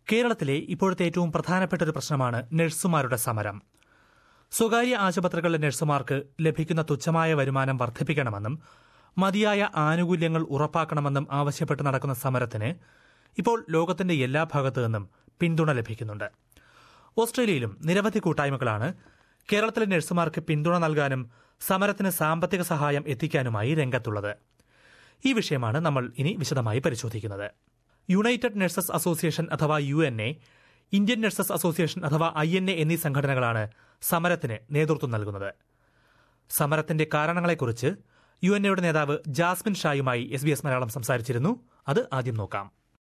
കേരളത്തിലെ ഇപ്പോഴത്തെ ഏറ്റവും പ്രധാനപ്പെട്ട ഒരു പ്രശ്നമാണ് നഴ്സുമാരുടെ സമരം സ്വകാര്യ ആശുപത്രികളിലെ നഴ്സുമാർക്ക് ലഭിക്കുന്ന തുച്ഛമായ വരുമാനം വർദ്ധിപ്പിക്കണമെന്നും മതിയായ ആനുകൂല്യങ്ങൾ ഉറപ്പാക്കണമെന്നും ആവശ്യപ്പെട്ട് നടക്കുന്ന സമരത്തിന് ഇപ്പോൾ ലോകത്തിന്റെ എല്ലാ ഭാഗത്തു നിന്നും പിന്തുണ ലഭിക്കുന്നുണ്ട് ഓസ്ട്രേലിയയിലും നിരവധി കൂട്ടായ്മകളാണ് കേരളത്തിലെ നഴ്സുമാർക്ക് പിന്തുണ നൽകാനും സമരത്തിന് സാമ്പത്തിക സഹായം എത്തിക്കാനുമായി രംഗത്തുള്ളത് ഈ വിഷയമാണ് നമ്മൾ ഇനി വിശദമായി പരിശോധിക്കുന്നത് യുണൈറ്റഡ് നഴ്സസ് അസോസിയേഷൻ അഥവാ U N A Indian Nurses Association അഥവാ ഐ എൻ എ എന്നീ സംഘടനകളാണ് സമരത്തിന് നേതൃത്വം നൽകുന്നത് സമരത്തിന്റെ കാരണങ്ങളെക്കുറിച്ച് യു എൻ എയുടെ നേതാവ് ജാസ്മിൻ ഷായുമായി എസ് ബി എസ് മലയാളം സംസാരിച്ചിരുന്നു അത് ആദ്യം നോക്കാം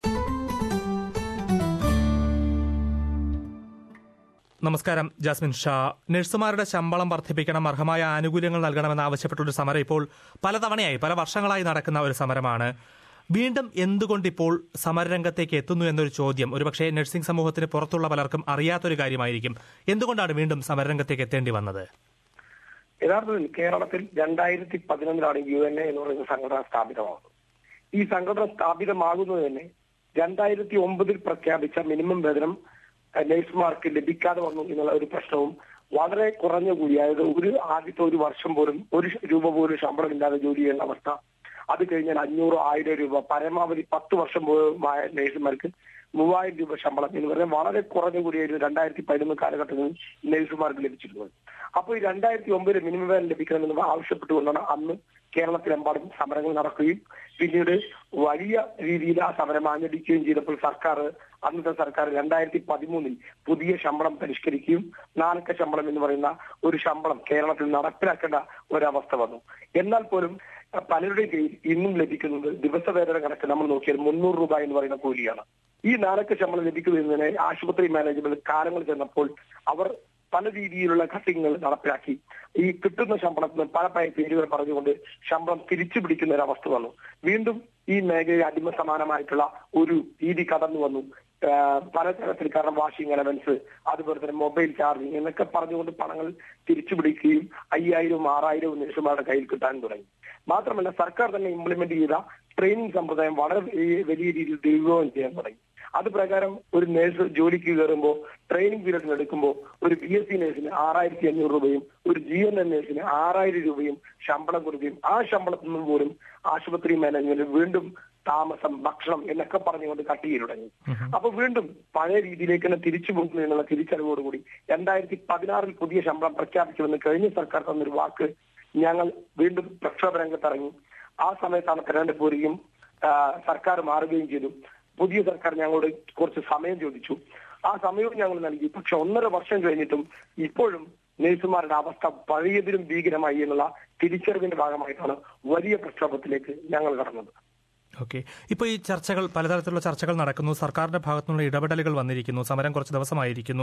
നമസ്കാരം ജാസ്മിൻ ഷാ നഴ്സുമാരുടെ ശമ്പളം വർദ്ധിപ്പിക്കണം അർഹമായ ആനുകൂല്യങ്ങൾ നൽകണമെന്ന് ആവശ്യപ്പെട്ടുള്ള സമരം ഇപ്പോൾ പലതവണയായി പല വർഷങ്ങളായി നടക്കുന്ന ഒരു സമരമാണ് വീണ്ടും എന്തുകൊണ്ട് ഇപ്പോൾ സമരരംഗത്തേക്ക് എത്തുന്നു എന്നൊരു ചോദ്യം ഒരുപക്ഷെ നഴ്സിംഗ് സമൂഹത്തിന് പുറത്തുള്ള പലർക്കും അറിയാത്തൊരു കാര്യമായിരിക്കും എന്തുകൊണ്ടാണ് വീണ്ടും സമരരംഗത്തേക്ക് എത്തേണ്ടി വന്നത് യഥാർത്ഥത്തിൽ കേരളത്തിൽ രണ്ടായിരത്തി പതിനൊന്നിലാണ് യു എൻ എ എന്ന് പറയുന്ന സംഘടന സ്ഥാപിതമാകുന്നത് ഈ സംഘടന സ്ഥാപിതമാകുന്നത് തന്നെ രണ്ടായിരത്തി ഒമ്പതിൽ പ്രഖ്യാപിച്ച മിനിമം വേതനം നഴ്സുമാർക്ക് ലഭിക്കാതെ വന്നു എന്നുള്ള ഒരു പ്രശ്നവും വളരെ കുറഞ്ഞ കൂലി അതായത് ഒരു ആദ്യത്തെ ഒരു വർഷം പോലും ഒരു രൂപ പോലും ശമ്പളമില്ലാതെ ജോലി ചെയ്യുന്ന അവസ്ഥ അത് കഴിഞ്ഞാൽ അഞ്ഞൂറ് ആയിരം രൂപ പരമാവധി പത്ത് വർഷം പോലുമായ നഴ്സുമാർക്ക് മൂവായിരം രൂപ ശമ്പളം എന്ന് പറഞ്ഞാൽ വളരെ കുറഞ്ഞ കൂടിയായിരുന്നു രണ്ടായിരത്തി പതിനൊന്ന് കാലഘട്ടങ്ങളിൽ നഴ്സുമാർക്ക് ലഭിച്ചിരുന്നത് അപ്പോൾ ഈ രണ്ടായിരത്തി ഒമ്പതിൽ മിനിമം വേതനം ലഭിക്കണമെന്ന് ആവശ്യപ്പെട്ടുകൊണ്ടാണ് അന്ന് കേരളത്തിലെമ്പാടും സമരങ്ങൾ നടക്കുകയും പിന്നീട് വലിയ രീതിയിൽ ആ സമരം ആഞ്ഞടിക്കുകയും ചെയ്തപ്പോൾ സർക്കാർ അന്നത്തെ സർക്കാർ രണ്ടായിരത്തി പതിമൂന്നിൽ പുതിയ ശമ്പളം പരിഷ്കരിക്കുകയും നാലക്ക ശമ്പളം എന്ന് പറയുന്ന ഒരു ശമ്പളം കേരളത്തിൽ നടപ്പിലാക്കേണ്ട ഒരവസ്ഥ വന്നു എന്നാൽ പോലും പലരുടെയും കയ്യിൽ ഇന്നും ലഭിക്കുന്നത് ദിവസവേതന കണക്ക് നമ്മൾ നോക്കിയാൽ മുന്നൂറ് രൂപ എന്ന് പറയുന്ന കൂലിയാണ് ഈ നാലക്ക ശമ്പളം ലഭിക്കുന്നതിന് ആശുപത്രി മാനേജ്മെന്റ് കാലങ്ങൾ ചെന്നപ്പോൾ അവർ പല രീതിയിലുള്ള കട്ടിങ്ങുകൾ നടപ്പിലാക്കി ഈ കിട്ടുന്ന ശമ്പളത്തിന് പല പല പേരുകൾ പറഞ്ഞുകൊണ്ട് ശമ്പളം തിരിച്ചു പിടിക്കുന്ന ഒരു അവസ്ഥ വന്നു വീണ്ടും ഈ മേഖലയിൽ അടിമ സമാനമായിട്ടുള്ള ഒരു രീതി കടന്നു വന്നു പലതരത്തിൽ കാരണം വാഷിംഗ് അലവൻസ് അതുപോലെ തന്നെ മൊബൈൽ ചാർജിങ് എന്നൊക്കെ പറഞ്ഞുകൊണ്ട് പണങ്ങൾ തിരിച്ചു പിടിക്കുകയും അയ്യായിരവും ആറായിരവും നഴ്സുമാരുടെ കയ്യിൽ കിട്ടാൻ തുടങ്ങി മാത്രമല്ല സർക്കാർ തന്നെ ഇംപ്ലിമെന്റ് ചെയ്ത ട്രെയിനിങ് സമ്പ്രദായം വളരെ വലിയ രീതിയിൽ ദുരുപയോഗം ചെയ്യാൻ തുടങ്ങി അത് പ്രകാരം ഒരു നേഴ്സ് ജോലിക്ക് കയറുമ്പോൾ ട്രെയിനിങ് പീരീഡിന് എടുക്കുമ്പോൾ ഒരു ബി എസ് സി നേഴ്സിന് ആറായിരത്തി അഞ്ഞൂറ് രൂപയും ഒരു ജി എൻ എൻ നേഴ്സിന് ആറായിരം രൂപയും ശമ്പളം കൊടുക്കുകയും ആ ശമ്പളത്തിൽ നിന്നും പോലും ആശുപത്രി മാനേജ്മെന്റ് വീണ്ടും താമസം ഭക്ഷണം എന്നൊക്കെ പറഞ്ഞുകൊണ്ട് കട്ട് ചെയ്തു തുടങ്ങി അപ്പൊ വീണ്ടും പഴയ രീതിയിലേക്ക് തന്നെ തിരിച്ചു പോകുന്നു എന്നുള്ള തിരിച്ചറിവോടുകൂടി രണ്ടായിരത്തി പതിനാറിൽ പുതിയ ശമ്പളം പ്രഖ്യാപിക്കുമെന്ന് കഴിഞ്ഞ സർക്കാർ തന്നൊരു വാക്ക് ഞങ്ങൾ വീണ്ടും പ്രക്ഷോഭ രംഗത്തിറങ്ങി ആ സമയത്താണ് തെരഞ്ഞെടുപ്പ് വരികയും സർക്കാർ മാറുകയും ചെയ്തു പുതിയ സർക്കാർ ഞങ്ങളോട് കുറച്ച് സമയം ചോദിച്ചു ആ സമയവും ഞങ്ങൾ നൽകി പക്ഷെ ഒന്നര വർഷം കഴിഞ്ഞിട്ടും ഇപ്പോഴും നഴ്സുമാരുടെ അവസ്ഥ പഴയതിലും ഭീകരമായി എന്നുള്ള തിരിച്ചറിവിന്റെ ഭാഗമായിട്ടാണ് വലിയ പ്രക്ഷോഭത്തിലേക്ക് ഞങ്ങൾ കടന്നത് ഓക്കെ ഇപ്പോൾ ഈ ചർച്ചകൾ പലതരത്തിലുള്ള ചർച്ചകൾ നടക്കുന്നു സർക്കാരിന്റെ ഭാഗത്തുനിന്നുള്ള ഇടപെടലുകൾ വന്നിരിക്കുന്നു സമരം കുറച്ച് ദിവസമായിരിക്കുന്നു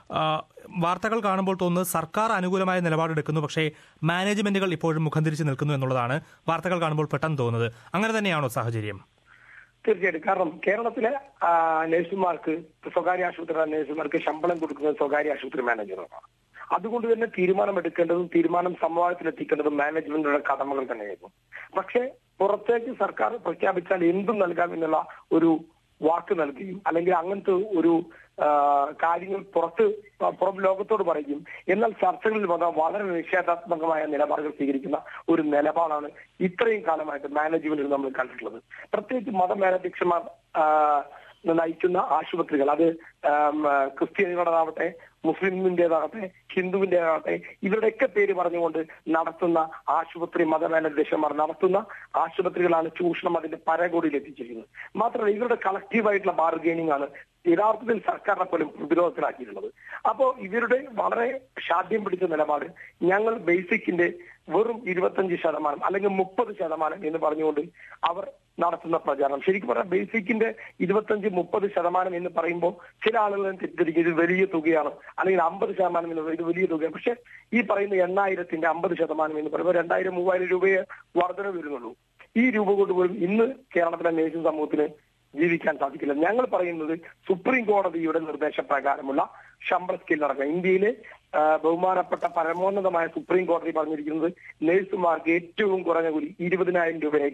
വാർത്തകൾ കാണുമ്പോൾ തോന്നുന്നത് സർക്കാർ അനുകൂലമായ നിലപാടെടുക്കുന്നു പക്ഷേ മാനേജ്മെന്റുകൾ ഇപ്പോഴും മുഖം തിരിച്ചു നിൽക്കുന്നു എന്നുള്ളതാണ് വാർത്തകൾ കാണുമ്പോൾ പെട്ടെന്ന് തോന്നുന്നത് അങ്ങനെ തന്നെയാണോ സാഹചര്യം തീർച്ചയായിട്ടും കാരണം കേരളത്തിലെ നഴ്സുമാർക്ക് സ്വകാര്യ ആശുപത്രി നഴ്സുമാർക്ക് ശമ്പളം കൊടുക്കുന്നത് സ്വകാര്യ ആശുപത്രി മാനേജറുമാണ് അതുകൊണ്ട് തന്നെ തീരുമാനം എടുക്കേണ്ടതും തീരുമാനം സമവായത്തിലെത്തിക്കേണ്ടതും മാനേജ്മെന്റിന്റെ കടമകൾ തന്നെയായിരുന്നു പക്ഷേ പുറത്തേക്ക് സർക്കാർ പ്രഖ്യാപിച്ചാൽ എന്തും നൽകാം എന്നുള്ള ഒരു വാക്ക് നൽകുകയും അല്ലെങ്കിൽ അങ്ങനത്തെ ഒരു കാര്യങ്ങൾ പുറത്ത് പുറം ലോകത്തോട് പറയും എന്നാൽ ചർച്ചകളിൽ വന്ന വളരെ നിഷേധാത്മകമായ നിലപാടുകൾ സ്വീകരിക്കുന്ന ഒരു നിലപാടാണ് ഇത്രയും കാലമായിട്ട് മാനേജ്മെന്റിൽ നമ്മൾ കണ്ടിട്ടുള്ളത് പ്രത്യേകിച്ച് മതമേലധ്യക്ഷന്മാർ നയിക്കുന്ന ആശുപത്രികൾ അത് ക്രിസ്ത്യാനികളുടേതാവട്ടെ മുസ്ലിമിന്റേതാകട്ടെ ഹിന്ദുവിന്റേതാകട്ടെ ഇവരുടെയൊക്കെ പേര് പറഞ്ഞുകൊണ്ട് നടത്തുന്ന ആശുപത്രി മതമേലധ്യക്ഷന്മാർ നടത്തുന്ന ആശുപത്രികളാണ് ചൂഷണം അതിന്റെ പരകോടിയിൽ എത്തിച്ചിരിക്കുന്നത് മാത്രമല്ല ഇവരുടെ കളക്റ്റീവായിട്ടുള്ള ബാർഗെയിനിങ് ആണ് യഥാർത്ഥത്തിൽ സർക്കാരിനെ പോലും പ്രതിരോധത്തിലാക്കിയിട്ടുള്ളത് അപ്പോ ഇവരുടെ വളരെ ഷാഠ്യം പിടിച്ച നിലപാട് ഞങ്ങൾ ബേസിക്കിന്റെ വെറും ഇരുപത്തഞ്ച് ശതമാനം അല്ലെങ്കിൽ മുപ്പത് ശതമാനം എന്ന് പറഞ്ഞുകൊണ്ട് അവർ നടത്തുന്ന പ്രചാരണം ശരിക്കും പറഞ്ഞാൽ ബേസിക്കിന്റെ ഇരുപത്തഞ്ച് മുപ്പത് ശതമാനം എന്ന് പറയുമ്പോൾ ചില ആളുകൾ തെറ്റിദ്ധരിക്കും ഇത് വലിയ തുകയാണ് അല്ലെങ്കിൽ അമ്പത് ശതമാനം എന്ന് ഇത് വലിയ തുകയാണ് പക്ഷെ ഈ പറയുന്ന എണ്ണായിരത്തിന്റെ അമ്പത് ശതമാനം എന്ന് പറയുമ്പോൾ രണ്ടായിരം മൂവായിരം രൂപയെ വർധന വരുന്നുള്ളൂ ഈ രൂപ കൊണ്ട് പോലും ഇന്ന് കേരളത്തിലെ നേഴ്സിംഗ് സമൂഹത്തിന് ജീവിക്കാൻ സാധിക്കില്ല ഞങ്ങൾ പറയുന്നത് സുപ്രീം കോടതിയുടെ നിർദ്ദേശപ്രകാരമുള്ള ശമ്പള സ്കെയിൽ നടക്കുക ഇന്ത്യയിലെ ബഹുമാനപ്പെട്ട പരമോന്നതമായ സുപ്രീം കോടതി പറഞ്ഞിരിക്കുന്നത് നഴ്സുമാർക്ക് ഏറ്റവും കുറഞ്ഞ കൂലി ഇരുപതിനായിരം രൂപയിലേക്ക്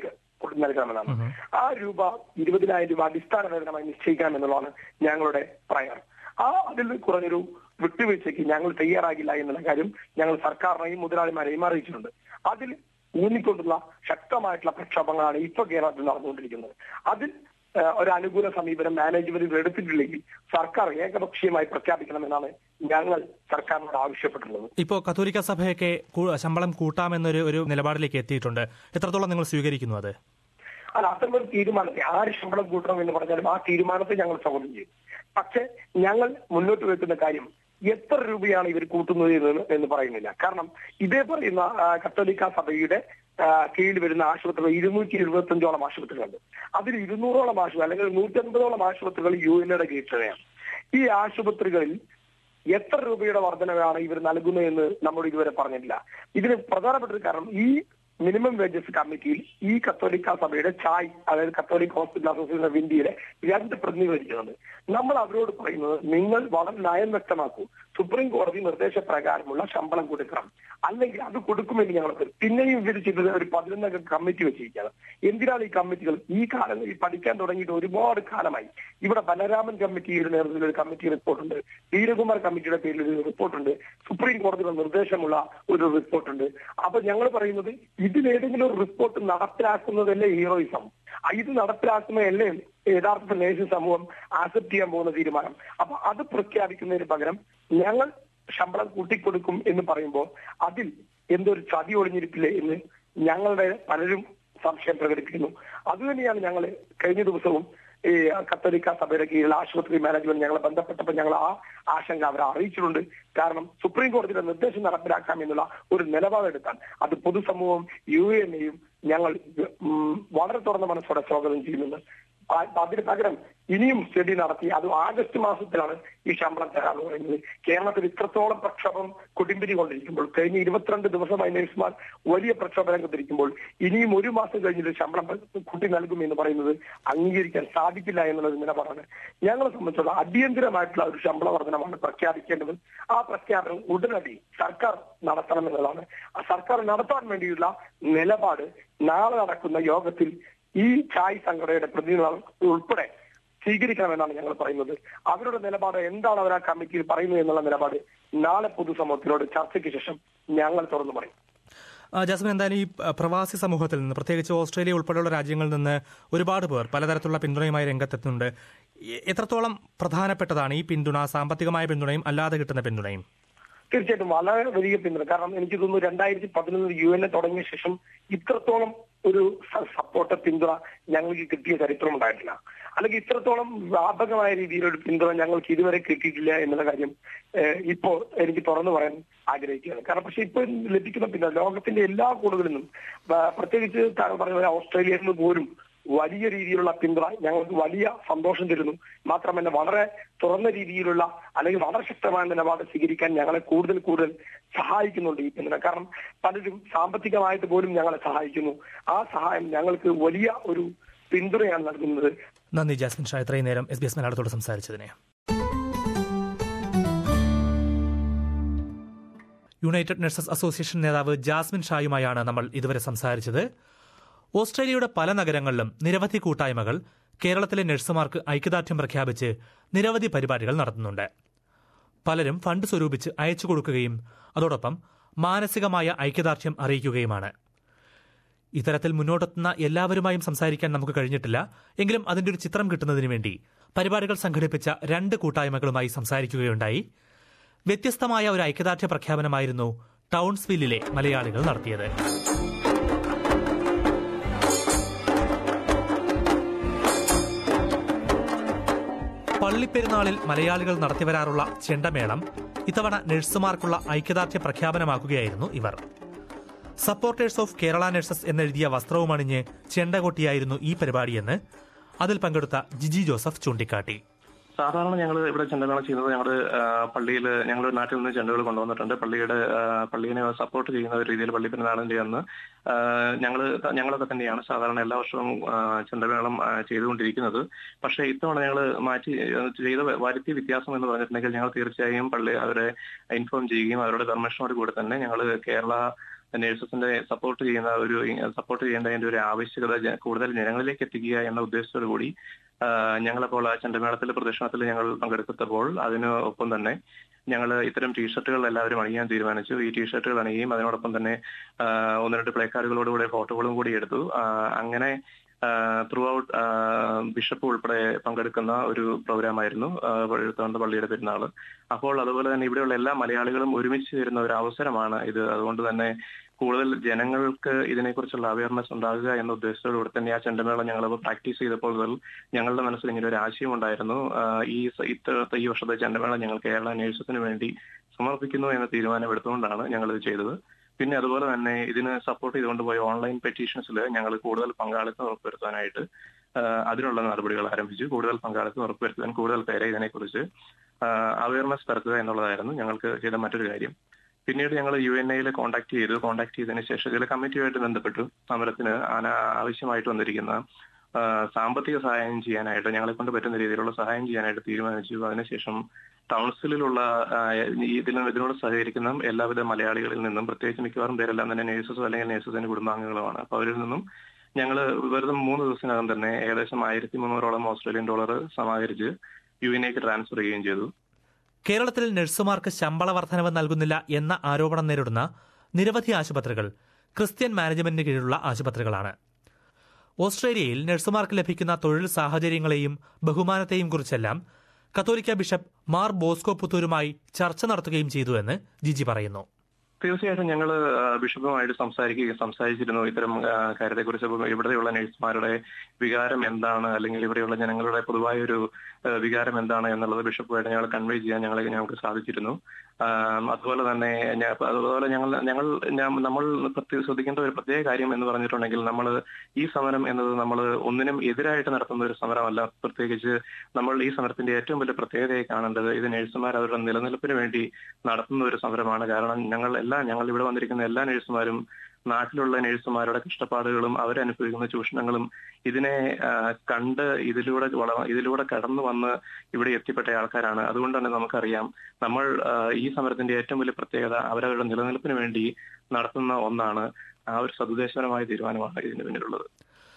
കൂട്ടി നൽകണമെന്നാണ് ആ രൂപ ഇരുപതിനായിരം രൂപ അടിസ്ഥാന വേതനമായി നിശ്ചയിക്കണം എന്നുള്ളതാണ് ഞങ്ങളുടെ പ്രയർ ആ അതിൽ കുറഞ്ഞൊരു വിട്ടുവീഴ്ചയ്ക്ക് ഞങ്ങൾ തയ്യാറാകില്ല എന്നുള്ള കാര്യം ഞങ്ങൾ സർക്കാരിനെയും മുതലാളിമാരെയും അറിയിച്ചിട്ടുണ്ട് അതിൽ ഊന്നിക്കൊണ്ടുള്ള ശക്തമായിട്ടുള്ള പ്രക്ഷോഭങ്ങളാണ് ഇപ്പൊ കേരളത്തിൽ നടന്നുകൊണ്ടിരിക്കുന്നത് അതിൽ ഏഹ്, ഒരു അനുകൂല സമീപനം മാനേജ്മെന്റ് എടുത്തിട്ടില്ലെങ്കിൽ സർക്കാർ ഏകപക്ഷീയമായി പ്രഖ്യാപിക്കണമെന്നാണ് ഞങ്ങൾ സർക്കാരിനോട് ആവശ്യപ്പെട്ടിട്ടുള്ളത് ഇപ്പോൾ കത്തോലിക്ക സഭയൊക്കെ കൂ- ശമ്പളം കൂട്ടാമെന്നൊരു ഒരു നിലപാടിലേക്ക് എത്തിയിട്ടുണ്ട് എത്രത്തോളം നിങ്ങൾ സ്വീകരിക്കുന്നു അത് അല്ല അത്തരമൊരു തീരുമാനത്തെ ആര് ശമ്പളം കൂട്ടണം എന്ന് പറഞ്ഞാലും ആ തീരുമാനത്തെ ഞങ്ങൾ സ്വാഗതം ചെയ്യും പക്ഷെ ഞങ്ങൾ മുന്നോട്ട് വെക്കുന്ന കാര്യം എത്ര രൂപയാണ് ഇവർ കൂട്ടുന്നത് എന്ന് എന്ന് പറയുന്നില്ല കാരണം ഇതേ പറയുന്ന ആ, കത്തോലിക്ക സഭയുടെ ആ, കീഴിൽ വരുന്ന ആശുപത്രികൾ ഇരുന്നൂറ്റി എഴുപത്തഞ്ചോളം ആശുപത്രികളുണ്ട് അതിൽ ഇരുന്നൂറോളം ആശുപത്രി അല്ലെങ്കിൽ നൂറ്റൻപതോളം ആശുപത്രികൾ യു എൻ എയുടെ കീഴിൽ തന്നെയാണ് ഈ ആശുപത്രികളിൽ എത്ര രൂപയുടെ വർധനവാണ് ഇവർ നൽകുന്നതെന്ന് നമ്മൾ ഇതുവരെ പറഞ്ഞിട്ടില്ല ഇതിന് പ്രധാനപ്പെട്ട ഒരു കാരണം ഈ മിനിമം വേജസ് കമ്മിറ്റിയിൽ ഈ കത്തോലിക്ക സഭയുടെ ചായ് അതായത് കത്തോലിക് ഹോസ്പിറ്റൽ അസോസിയേഷൻ ഓഫ് ഇന്ത്യയിലെ രണ്ട് പ്രതിനിധികളുണ്ട് നമ്മൾ അവരോട് പറയുന്നത് നിങ്ങൾ വളരെ നയം വ്യക്തമാക്കൂ സുപ്രീം കോടതി നിർദ്ദേശപ്രകാരമുള്ള ശമ്പളം കൊടുക്കണം അല്ലെങ്കിൽ അത് കൊടുക്കുമെന്ന് ഞങ്ങൾ പറയും. പിന്നെയും ഇവർ ചെയ്തത് ഒരു പതിനൊന്നംഗ കമ്മിറ്റി വെച്ചിരിക്കുകയാണ് എന്തിനാണ് ഈ കമ്മിറ്റികൾ ഈ കാലം ഈ പഠിക്കാൻ തുടങ്ങിയിട്ട് ഒരുപാട് കാലമായി ഇവിടെ ബലരാമൻ കമ്മിറ്റിയുടെ നേതൃത്വത്തിൽ ഒരു കമ്മിറ്റി റിപ്പോർട്ടുണ്ട് വീരകുമാർ കമ്മിറ്റിയുടെ പേരിൽ ഒരു റിപ്പോർട്ടുണ്ട് സുപ്രീം കോടതിയുടെ നിർദ്ദേശമുള്ള ഒരു റിപ്പോർട്ടുണ്ട് അപ്പൊ ഞങ്ങൾ പറയുന്നത് ഇതിലേതെങ്കിലും ഒരു റിപ്പോർട്ട് നടപ്പിലാക്കുന്നതല്ലേ ഹീറോയിസം ആ, ഇത് നടപ്പിലാക്കുന്നതല്ലേ യഥാർത്ഥ നേഴ്സ് സമൂഹം ആക്സെപ്റ്റ് ചെയ്യാൻ പോകുന്ന തീരുമാനം അപ്പൊ അത് പ്രഖ്യാപിക്കുന്നതിന് പകരം ഞങ്ങൾ ശമ്പളം കൂട്ടിക്കൊടുക്കും എന്ന് പറയുമ്പോൾ അതിൽ എന്തൊരു ചതി ഒളിഞ്ഞിരിപ്പില്ലേ എന്ന് ഞങ്ങളുടെ പലരും സംശയം പ്രകടിപ്പിക്കുന്നു അതുതന്നെയാണ് ഞങ്ങൾ കഴിഞ്ഞ ദിവസവും ഈ കത്തോലിക്ക സഭയുടെ കീഴിൽ ആശുപത്രി മാനേജ്മെന്റ് ഞങ്ങളെ ബന്ധപ്പെട്ടപ്പോൾ ഞങ്ങൾ ആ ആശങ്ക അവരെ അറിയിച്ചിട്ടുണ്ട് കാരണം സുപ്രീം കോടതിയുടെ നിർദ്ദേശം നടപ്പിലാക്കാം എന്നുള്ള ഒരു നിലപാടെടുക്കാൻ അത് പൊതുസമൂഹം യു എനെയും ഞങ്ങൾ ഉം, വളരെ തുറന്ന മനസ്സോടെ സ്വാഗതം ചെയ്യുന്നുണ്ട് ആ- അതിന് പകരം ഇനിയും സ്റ്റഡി നടത്തി അത് ആഗസ്റ്റ് മാസത്തിലാണ് ഈ ശമ്പളം തരാന്ന് പറയുന്നത് കേരളത്തിൽ ഇത്രത്തോളം പ്രക്ഷോഭം കുടിമ്പിരി കൊണ്ടിരിക്കുമ്പോൾ കഴിഞ്ഞ ഇരുപത്തിരണ്ട് ദിവസമായി നഴ്സുമാർ വലിയ പ്രക്ഷോഭ രംഗത്തിരിക്കുമ്പോൾ ഇനിയും ഒരു മാസം കഴിഞ്ഞിട്ട് ശമ്പളം കൂട്ടി നൽകും എന്ന് പറയുന്നത് അംഗീകരിക്കാൻ സാധിക്കില്ല എന്നുള്ളത് നിലപാടാണ് ഞങ്ങളെ സംബന്ധിച്ചുള്ള അടിയന്തരമായിട്ടുള്ള ഒരു ശമ്പള വർധനമാണ് പ്രഖ്യാപിക്കേണ്ടത് ആ പ്രഖ്യാപനം ഉടനടി സർക്കാർ നടത്തണം എന്നുള്ളതാണ് ആ സർക്കാർ നടത്താൻ വേണ്ടിയുള്ള നിലപാട് നാളെ നടക്കുന്ന യോഗത്തിൽ ഈ ചായ് സംഘടനയുടെ പ്രതിനിധികൾ ഉൾപ്പെടെ സ്വീകരിക്കണമെന്നാണ് ഞങ്ങൾ പറയുന്നത് അവരുടെ നിലപാട് എന്താണ് അവർ ആ കമ്മിറ്റിയിൽ പറയുന്നത് എന്നുള്ള നിലപാട് നാളെ പൊതുസമൂഹത്തിനോട് ചർച്ചയ്ക്ക് ശേഷം ഞങ്ങൾ തുറന്നു പറയും ആ, ജാസ്മിൻ എന്തായാലും ഈ ആ, പ്രവാസി സമൂഹത്തിൽ നിന്ന് പ്രത്യേകിച്ച് ഓസ്ട്രേലിയ ഉൾപ്പെടെയുള്ള രാജ്യങ്ങളിൽ നിന്ന് ഒരുപാട് പേർ പലതരത്തിലുള്ള പിന്തുണയുമായി രംഗത്തെത്തുന്നുണ്ട് എ- എത്രത്തോളം പ്രധാനപ്പെട്ടതാണ് ഈ പിന്തുണ സാമ്പത്തികമായ പിന്തുണയും അല്ലാതെ കിട്ടുന്ന പിന്തുണയും തീർച്ചയായിട്ടും വളരെ വലിയ പിന്തുണ കാരണം എനിക്ക് തോന്നുന്നു രണ്ടായിരത്തി പതിനൊന്നിൽ യു എൻ എ തുടങ്ങിയ ശേഷം ഇത്രത്തോളം ഒരു സ- സപ്പോർട്ട് പിന്തുണ ഞങ്ങൾക്ക് കിട്ടിയ ചരിത്രം ഉണ്ടായിട്ടില്ല അല്ലെങ്കിൽ ഇത്രത്തോളം വ്യാപകമായ രീതിയിലൊരു പിന്തുണ ഞങ്ങൾക്ക് ഇതുവരെ കിട്ടിയിട്ടില്ല എന്നുള്ള കാര്യം ഏഹ്, ഇപ്പോ എനിക്ക് തുറന്നു പറയാൻ ആഗ്രഹിക്കുകയാണ് കാരണം പക്ഷെ ഇപ്പൊ ലഭിക്കുന്ന പിന്തുണ ലോകത്തിന്റെ എല്ലാ കോണുകളിൽ നിന്നും ആ, പ്രത്യേകിച്ച് താങ്കൾ പറഞ്ഞ പോലെ ഓസ്ട്രേലിയയിൽ നിന്ന് പോലും വലിയ രീതിയിലുള്ള പിന്തുണ ഞങ്ങൾക്ക് വലിയ സന്തോഷം തരുന്നു മാത്രമല്ല വളരെ തുറന്ന രീതിയിലുള്ള അല്ലെങ്കിൽ വളരെ ശക്തമായ നിലപാട് സ്വീകരിക്കാൻ ഞങ്ങളെ കൂടുതൽ കൂടുതൽ സഹായിക്കുന്നുണ്ട് ഈ പിന്തുണ കാരണം പലരും സാമ്പത്തികമായിട്ട് പോലും ഞങ്ങളെ സഹായിക്കുന്നു ആ സഹായം ഞങ്ങൾക്ക് വലിയ ഒരു പിന്തുണയാണ് നൽകുന്നത് നന്ദി ജാസ്മിൻ ഷാ ഇത്രയും നേരം എസ് ബി എസ് മലയാളത്തോട് സംസാരിച്ചതിന് യുണൈറ്റഡ് നഴ്സസ് അസോസിയേഷൻ നേതാവ് ജാസ്മിൻ ഷായുമായാണ് നമ്മൾ ഇതുവരെ സംസാരിച്ചത് ഓസ്ട്രേലിയയുടെ പല നഗരങ്ങളിലും നിരവധി കൂട്ടായ്മകൾ കേരളത്തിലെ നഴ്സുമാർക്ക് ഐക്യദാർഢ്യം പ്രഖ്യാപിച്ച് നിരവധി പരിപാടികൾ നടത്തുന്നുണ്ട് പലരും ഫണ്ട് സ്വരൂപിച്ച് അയച്ചു കൊടുക്കുകയും അതോടൊപ്പം മാനസികമായ ഐക്യദാർഢ്യം അറിയിക്കുകയുമാണ് ഇത്തരത്തിൽ മുന്നോട്ടെത്തുന്ന എല്ലാവരുമായും സംസാരിക്കാൻ നമുക്ക് കഴിഞ്ഞിട്ടില്ല എങ്കിലും അതിന്റെ ഒരു ചിത്രം കിട്ടുന്നതിന് വേണ്ടി പരിപാടികൾ സംഘടിപ്പിച്ച രണ്ട് കൂട്ടായ്മകളുമായി സംസാരിക്കുകയുണ്ടായി വ്യത്യസ്തമായ ഒരു ഐക്യദാർഢ്യ പ്രഖ്യാപനമായിരുന്നു ടൗൺസ്വില്ലിലെ മലയാളികൾ നടത്തിയത് പള്ളിപ്പെരുന്നാളിൽ മലയാളികൾ നടത്തിവരാറുള്ള ചെണ്ടമേളം ഇത്തവണ നഴ്സുമാർക്കുള്ള ഐക്യദാർഢ്യ പ്രഖ്യാപനമാക്കുകയായിരുന്നു ഇവർ സപ്പോർട്ടേഴ്സ് ഓഫ് കേരള നഴ്സസ് എന്നെഴുതിയ വസ്ത്രവും അണിഞ്ഞ് ചെണ്ട കൊട്ടിയായിരുന്നു ഈ പരിപാടിയെന്ന് അതിൽ പങ്കെടുത്ത ജിജി ജോസഫ് ചൂണ്ടിക്കാട്ടി സാധാരണ ഞങ്ങൾ ഇവിടെ ചെണ്ടമേള ചെയ്യുന്നത് ഞങ്ങൾ പള്ളിയിൽ ഞങ്ങൾ നാട്ടിൽ നിന്ന് ചെണ്ടകൾ കൊണ്ടുവന്നിട്ടുണ്ട് പള്ളിയുടെ ആ, പള്ളിയെ സപ്പോർട്ട് ചെയ്യുന്ന ഒരു രീതിയിൽ പള്ളി പെരുന്നാളിന്റെ അന്ന് ഞങ്ങൾ ഞങ്ങളൊക്കെ തന്നെയാണ് സാധാരണ എല്ലാ വർഷവും ആ, ചെണ്ടമേളം ആ, ചെയ്തുകൊണ്ടിരിക്കുന്നത് പക്ഷേ ഇത്തവണ ഞങ്ങൾ മാറ്റി ആ, ചെയ്ത വരുത്തിയ വ്യത്യാസം എന്ന് പറഞ്ഞിട്ടുണ്ടെങ്കിൽ ഞങ്ങൾ തീർച്ചയായും പള്ളി അവരെ ഇൻഫോം ചെയ്യുകയും അവരുടെ പെർമിഷനോട് കൂടെ തന്നെ ഞങ്ങൾ കേരള നേഴ്സസിന്റെ സപ്പോർട്ട് ചെയ്യുന്ന ഒരു സപ്പോർട്ട് ചെയ്യേണ്ടതിന്റെ ഒരു ആവശ്യകത ജ- കൂടുതൽ ജനങ്ങളിലേക്ക് എത്തിക്കുക എന്ന ഉദ്ദേശത്തോടു കൂടി ആ, ഞങ്ങളപ്പോൾ ആ ചെണ്ടമേളത്തിൽ പ്രദർശനത്തിൽ ഞങ്ങൾ പങ്കെടുത്തപ്പോൾ അതിന് ഒപ്പം തന്നെ ഞങ്ങൾ ഇത്തരം ടീഷർട്ടുകൾ എല്ലാവരും അണിയാൻ തീരുമാനിച്ചു ഈ ടീഷർട്ടുകൾ അണിയുകയും അതിനോടൊപ്പം തന്നെ ആ, ഒന്ന് രണ്ട് പ്ലേക്കാർഡുകളോടുകൂടെ ഫോട്ടോകളും കൂടി എടുത്തു ആ, അങ്ങനെ ത്രൂ ഔട്ട് ബിഷപ്പ് ഉൾപ്പെടെ പങ്കെടുക്കുന്ന ഒരു പ്രോഗ്രാം ആയിരുന്നു എഴുത്താണ്ട് പള്ളിയുടെ പെരുന്നാൾ അപ്പോൾ അതുപോലെ തന്നെ ഇവിടെയുള്ള എല്ലാ മലയാളികളും ഒരുമിച്ച് വരുന്ന ഒരു അവസരമാണ് ഇത് അതുകൊണ്ട് തന്നെ കൂടുതൽ ജനങ്ങൾക്ക് ഇതിനെക്കുറിച്ചുള്ള അവയർനെസ് ഉണ്ടാകുക എന്ന ഉദ്ദേശത്തോടുകൂടി തന്നെ ആ ചെണ്ടമേളം ഞങ്ങൾ പ്രാക്ടീസ് ചെയ്തപ്പോൾ മുതൽ ഞങ്ങളുടെ മനസ്സിൽ ഇങ്ങനെ ഒരു ആശയം ഉണ്ടായിരുന്നു ആ, ഈ സ- ഇത്തവണത്തെ ഈ വർഷത്തെ ചെണ്ടമേളം ഞങ്ങൾ കേരള നേഴ്സസിന് വേണ്ടി സമർപ്പിക്കുന്നു എന്ന തീരുമാനം എടുത്തുകൊണ്ടാണ് ഞങ്ങൾ ഇത് ചെയ്തത് പിന്നെ അതുപോലെ തന്നെ ഇതിന് സപ്പോർട്ട് ചെയ്തുകൊണ്ട് പോയ ഓൺലൈൻ പെറ്റീഷൻസിൽ ഞങ്ങൾ കൂടുതൽ പങ്കാളിത്തം ഉറപ്പുവരുത്താനായിട്ട് ആ, അതിനുള്ള നടപടികൾ ആരംഭിച്ചു കൂടുതൽ പങ്കാളിത്തം ഉറപ്പുവരുത്താൻ കൂടുതൽ പേരെ ഇതിനെക്കുറിച്ച് അവയർനെസ് പരത്തുക എന്നുള്ളതായിരുന്നു ഞങ്ങൾക്ക് ചെയ്ത മറ്റൊരു കാര്യം പിന്നീട് ഞങ്ങൾ യു എൻ എയിൽ കോൺടാക്ട് ചെയ്തു കോൺടാക്ട് ചെയ്തതിന് ശേഷം ചില കമ്മിറ്റിയുമായിട്ട് ബന്ധപ്പെട്ടു സമരത്തിന് അന- ആവശ്യമായിട്ട് വന്നിരിക്കുന്ന ആ, സാമ്പത്തിക സഹായം ചെയ്യാനായിട്ട് ഞങ്ങളെ കൊണ്ട് പറ്റുന്ന രീതിയിലുള്ള സഹായം ചെയ്യാനായിട്ട് തീരുമാനിച്ചു അതിനുശേഷം കൗൺസിലിലുള്ള ആ, ഈ ഇതിന് ഇതിനോട് സഹകരിക്കുന്ന എല്ലാവിധ മലയാളികളിൽ നിന്നും പ്രത്യേകിച്ച് മിക്കവാറും പേരെല്ലാം തന്നെ നേഴ്സസോ അല്ലെങ്കിൽ നേഴ്സസിന്റെ കുടുംബാംഗങ്ങളുമാണ് അപ്പൊ അവരിൽ നിന്നും ഞങ്ങൾ വെറുതെ മൂന്ന് ദിവസത്തിനകം തന്നെ ഏകദേശം ആയിരത്തി മുന്നൂറോളം ഓസ്ട്രേലിയൻ ഡോളർ സമാഹരിച്ച് യു എൻ എക്ക് ട്രാൻസ്ഫർ ചെയ്യുകയും ചെയ്തു കേരളത്തിൽ നഴ്സുമാർക്ക് ശമ്പള വർധനവ് നൽകുന്നില്ല എന്ന ആരോപണം നേരിടുന്ന നിരവധി ആശുപത്രികൾ ക്രിസ്ത്യൻ മാനേജ്മെന്റിന് കീഴിലുള്ള ആശുപത്രികളാണ് ഓസ്ട്രേലിയയിൽ നഴ്സുമാർക്ക് ലഭിക്കുന്ന തൊഴിൽ സാഹചര്യങ്ങളെയും ബഹുമാനത്തെയും കുറിച്ചെല്ലാം കത്തോലിക്ക ബിഷപ്പ് മാർ ബോസ്കോ പുത്തൂരുമായി ചർച്ച നടത്തുകയും ചെയ്തുവെന്ന് ജിജി പറയുന്നു തീർച്ചയായിട്ടും ഞങ്ങൾ ബിഷപ്പുമായിട്ട് സംസാരിക്കുകയും സംസാരിച്ചിരുന്നു ഇത്തരം ആ, കാര്യത്തെക്കുറിച്ച് ഇപ്പം ഇവിടെയുള്ള നഴ്സുമാരുടെ വികാരം എന്താണ് അല്ലെങ്കിൽ ഇവിടെയുള്ള ജനങ്ങളുടെ പൊതുവായ ഒരു ആ, വികാരം എന്താണ് എന്നുള്ളത് ബിഷപ്പുമായിട്ട് ഞങ്ങൾ കൺവേ ചെയ്യാൻ ഞങ്ങളെ ഞങ്ങൾക്ക് സാധിച്ചിരുന്നു ആ, അതുപോലെ തന്നെ ഞ- അതുപോലെ ഞങ്ങൾ ഞങ്ങൾ ഞാൻ- നമ്മൾ പ്രത്യേക ശ്രദ്ധിക്കേണ്ട ഒരു പ്രത്യേക കാര്യം എന്ന് പറഞ്ഞിട്ടുണ്ടെങ്കിൽ നമ്മൾ ഈ സമരം എന്നത് നമ്മൾ ഒന്നിനും എതിരായിട്ട് നടത്തുന്ന ഒരു സമരമല്ല പ്രത്യേകിച്ച് നമ്മൾ ഈ സമരത്തിന്റെ ഏറ്റവും വലിയ പ്രത്യേകതയായി കാണേണ്ടത് ഇത് നഴ്സുമാർ അവരുടെ നിലനിൽപ്പിന് വേണ്ടി നടത്തുന്ന ഒരു സമരമാണ് കാരണം ഞങ്ങൾ എല്ലാ ഞങ്ങൾ ഇവിടെ വന്നിരിക്കുന്ന എല്ലാ നഴ്സുമാരും നാട്ടിലുള്ള നഴ്സുമാരുടെ കഷ്ടപ്പാടുകളും അവരനുഭവിക്കുന്ന ചൂഷണങ്ങളും ഇതിനെ ആ, കണ്ട് ഇതിലൂടെ വള- ഇതിലൂടെ കടന്നു വന്ന് ഇവിടെ എത്തിപ്പെട്ട ആൾക്കാരാണ് അതുകൊണ്ട് തന്നെ നമുക്കറിയാം നമ്മൾ ആ, ഈ സമരത്തിന്റെ ഏറ്റവും വലിയ പ്രത്യേകത അവരവരുടെ നിലനിൽപ്പിന് വേണ്ടി നടത്തുന്ന ഒന്നാണ് ആ ഒരു സതുദ്ദേശപരമായ തീരുമാനമാണ് ഇതിന് പിന്നിലുള്ളത്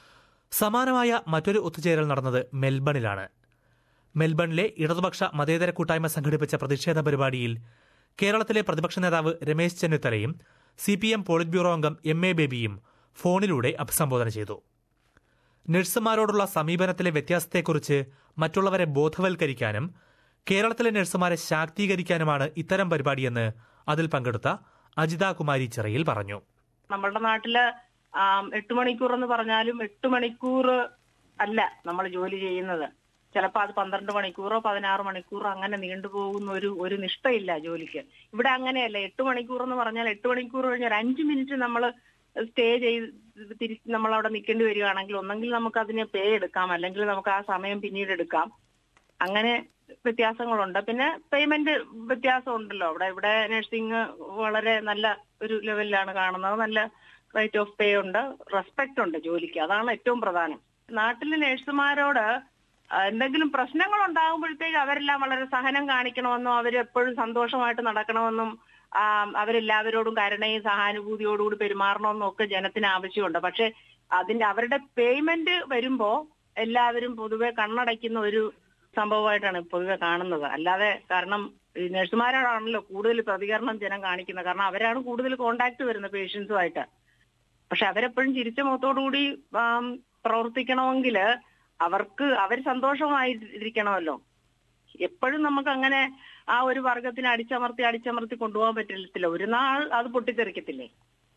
സമാനമായ മറ്റൊരു ഒത്തുചേരൽ നടന്നത് മെൽബണിലാണ് മെൽബണിലെ ഇടതുപക്ഷ മതേതര കൂട്ടായ്മ സംഘടിപ്പിച്ച പ്രതിഷേധ പരിപാടിയിൽ കേരളത്തിലെ പ്രതിപക്ഷ നേതാവ് രമേശ് ചെന്നിത്തലയും C P M politburo അംഗം എം എ ബേബിയും ഫോണിലൂടെ അഭിസംബോധന ചെയ്തു നഴ്സുമാരോടുള്ള സമീപനത്തിലെ വ്യത്യാസത്തെക്കുറിച്ച് മറ്റുള്ളവരെ ബോധവൽക്കരിക്കാനും കേരളത്തിലെ നഴ്സുമാരെ ശാക്തീകരിക്കാനുമാണ് ഇത്തരം പരിപാടിയെന്ന് അതിൽ പങ്കെടുത്ത അജിത കുമാരി ചിറയിൽ പറഞ്ഞു നമ്മളുടെ നാട്ടില് ആം, എട്ട് മണിക്കൂർ എന്ന് പറഞ്ഞാലും എട്ട് മണിക്കൂർ അല്ല നമ്മൾ ജോലി ചെയ്യുന്നത് ചിലപ്പോൾ അത് പന്ത്രണ്ട് മണിക്കൂറോ പതിനാറ് മണിക്കൂറോ അങ്ങനെ നീണ്ടുപോകുന്ന ഒരു ഒരു നിഷ്ഠയില്ല ജോലിക്ക് ഇവിടെ അങ്ങനെയല്ല എട്ട് മണിക്കൂർ എന്ന് പറഞ്ഞാൽ എട്ട് മണിക്കൂർ കഴിഞ്ഞാൽ ഒരു അഞ്ച് മിനിറ്റ് നമ്മൾ സ്റ്റേ ചെയ്ത് തിരിച്ച് നമ്മൾ അവിടെ നിൽക്കേണ്ടി വരികയാണെങ്കിൽ ഒന്നെങ്കിൽ നമുക്ക് അതിനെ പേ എടുക്കാം അല്ലെങ്കിൽ നമുക്ക് ആ സമയം പിന്നീട് എടുക്കാം അങ്ങനെ വ്യത്യാസങ്ങളുണ്ട് പിന്നെ പേയ്മെന്റ് വ്യത്യാസം ഉണ്ടല്ലോ അവിടെ ഇവിടെ നഴ്സിംഗ് വളരെ നല്ല ഒരു ലെവലിലാണ് കാണുന്നത് നല്ല റേറ്റ് ഓഫ് പേ ഉണ്ട് റെസ്പെക്ട് ഉണ്ട് ജോലിക്ക് അതാണ് ഏറ്റവും പ്രധാനം നാട്ടിലെ നഴ്സുമാരോട് ആ, എന്തെങ്കിലും പ്രശ്നങ്ങൾ ഉണ്ടാകുമ്പോഴത്തേക്ക് അവരെല്ലാം വളരെ സഹനം കാണിക്കണമെന്നും അവരെപ്പോഴും സന്തോഷമായിട്ട് നടക്കണമെന്നും ആ, അവരെല്ലാവരോടും കരുണയും സഹാനുഭൂതിയോടുകൂടി പെരുമാറണമെന്നും ഒക്കെ ജനത്തിന് ആവശ്യമുണ്ട് പക്ഷെ അതിന്റെ അവരുടെ പേയ്മെന്റ് വരുമ്പോ എല്ലാവരും പൊതുവെ കണ്ണടയ്ക്കുന്ന ഒരു സംഭവമായിട്ടാണ് പൊതുവെ കാണുന്നത് അല്ലാതെ കാരണം ഈ നഴ്സുമാരോടാണല്ലോ കൂടുതൽ പ്രതികരണം ജനം കാണിക്കുന്നത് കാരണം അവരാണ് കൂടുതൽ കോണ്ടാക്ട് വരുന്നത് പേഷ്യൻസുമായിട്ട് പക്ഷെ അവരെപ്പോഴും ചിരിച്ച മുഖത്തോടുകൂടി ആം, പ്രവർത്തിക്കണമെങ്കിൽ അവർക്ക് അവർ സന്തോഷമായിരിക്കണമല്ലോ എപ്പോഴും നമുക്ക് അങ്ങനെ ആ ഒരു വർഗത്തിനെ അടിച്ചമർത്തി അടിച്ചമർത്തി കൊണ്ടുപോകാൻ പറ്റില്ല ഒരു നാൾ അത് പൊട്ടിത്തെറിക്കത്തില്ലേ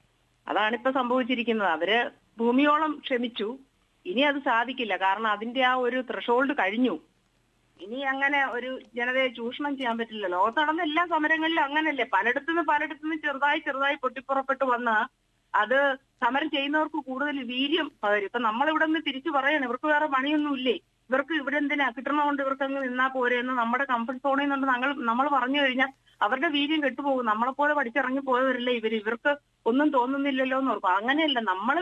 അതാണ് ഇപ്പൊ സംഭവിച്ചിരിക്കുന്നത് അവര് ഭൂമിയോളം ക്ഷമിച്ചു ഇനി അത് സാധിക്കില്ല കാരണം അതിന്റെ ആ ഒരു ത്രഷോൾഡ് കഴിഞ്ഞു ഇനി അങ്ങനെ ഒരു ജനതയെ ചൂഷണം ചെയ്യാൻ പറ്റില്ല ലോകത്ത് നടന്ന എല്ലാ സമരങ്ങളിലും അങ്ങനല്ലേ പലയിടത്തുനിന്ന് പലയിടത്തുനിന്ന് ചെറുതായി ചെറുതായി പൊട്ടിപ്പുറപ്പെട്ട് വന്ന് അത് സമരം ചെയ്യുന്നവർക്ക് കൂടുതൽ വീര്യം പകരും ഇപ്പൊ നമ്മളിവിടെ നിന്ന് തിരിച്ചു പറയണം ഇവർക്ക് വേറെ പണിയൊന്നും ഇല്ലേ ഇവർക്ക് ഇവിടെ എന്തിനാ കിട്ടണമുണ്ട് ഇവർക്ക് അങ്ങ് നിന്നാ പോരെ എന്ന് നമ്മുടെ കംഫർട്ട് സോണിൽ നിന്നുണ്ട് ഞങ്ങൾ നമ്മൾ പറഞ്ഞു കഴിഞ്ഞാൽ അവരുടെ വീര്യം കെട്ടുപോകും നമ്മളെ പോലെ പഠിച്ചിറങ്ങി പോയവരല്ലേ ഇവര് ഇവർക്ക് ഒന്നും തോന്നുന്നില്ലല്ലോ എന്ന് ഓർക്കും അങ്ങനെയല്ല നമ്മൾ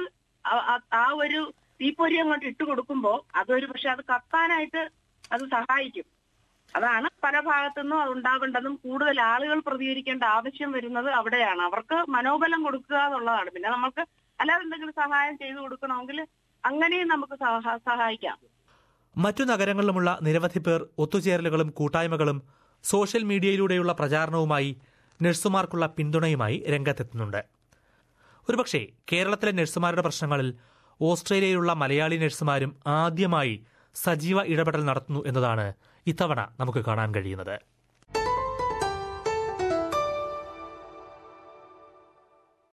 ആ ഒരു തീപ്പൊരി അങ്ങോട്ട് ഇട്ട് കൊടുക്കുമ്പോ അതൊരു പക്ഷെ അത് കത്താനായിട്ട് അത് സഹായിക്കും അതാണ് പല ഭാഗത്തുനിന്നും അത് ഉണ്ടാവേണ്ടതും കൂടുതൽ ആളുകൾ പ്രതികരിക്കേണ്ട ആവശ്യം വരുന്നത് അവിടെയാണ് അവർക്ക് മനോബലം കൊടുക്കുക എന്നുള്ളതാണ് പിന്നെ നമുക്ക് അല്ലാതെ എന്തെങ്കിലും സഹായം ചെയ്തു കൊടുക്കണമെങ്കിൽ അങ്ങനെയും നമുക്ക് സഹ- സഹായിക്കാം മറ്റു നഗരങ്ങളിലുമുള്ള നിരവധി പേർ ഒത്തുചേരലുകളും കൂട്ടായ്മകളും സോഷ്യൽ മീഡിയയിലൂടെയുള്ള പ്രചാരണവുമായി നഴ്സുമാർക്കുള്ള പിന്തുണയുമായി രംഗത്തെത്തുന്നുണ്ട് ഒരുപക്ഷെ കേരളത്തിലെ നഴ്സുമാരുടെ പ്രശ്നങ്ങളിൽ ഓസ്ട്രേലിയയിലുള്ള മലയാളി നഴ്സുമാരും ആദ്യമായി സജീവ ഇടപെടൽ നടത്തുന്നു എന്നതാണ് ഇത്തവണ നമുക്ക് കാണാൻ കഴിയുന്നത്